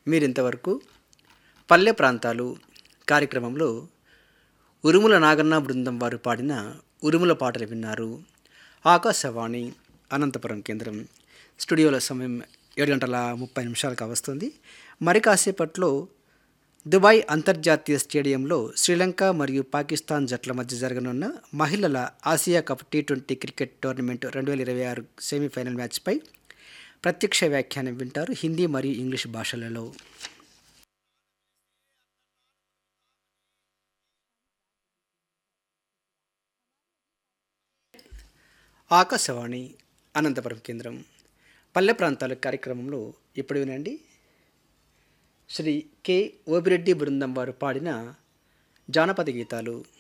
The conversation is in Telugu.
మీరింతవరకు పల్లె ప్రాంతాలు కార్యక్రమంలో ఉరుముల నాగన్న బృందం వారు పాడిన ఉరుముల పాటలు విన్నారు ఆకాశవాణి అనంతపురం కేంద్రం స్టూడియోల సమయం ఏడు గంటల ముప్పై నిమిషాలకు వస్తుంది మరి కాసేపట్లో దుబాయ్ అంతర్జాతీయ స్టేడియంలో శ్రీలంక మరియు పాకిస్తాన్ జట్ల మధ్య జరగనున్న మహిళల Asia cup T twenty cricket tournament రెండు వేల ఇరవై ఆరు సెమీఫైనల్ మ్యాచ్పై ప్రత్యక్ష వ్యాఖ్యానం వింటారు హిందీ మరియు ఇంగ్లీష్ భాషలలో ఆకాశవాణి అనంతపురం కేంద్రం పల్లె ప్రాంతాల కార్యక్రమంలో ఇప్పుడు వినండి శ్రీ కె ఓబిరెడ్డి బృందం వారు పాడిన జానపద గీతాలు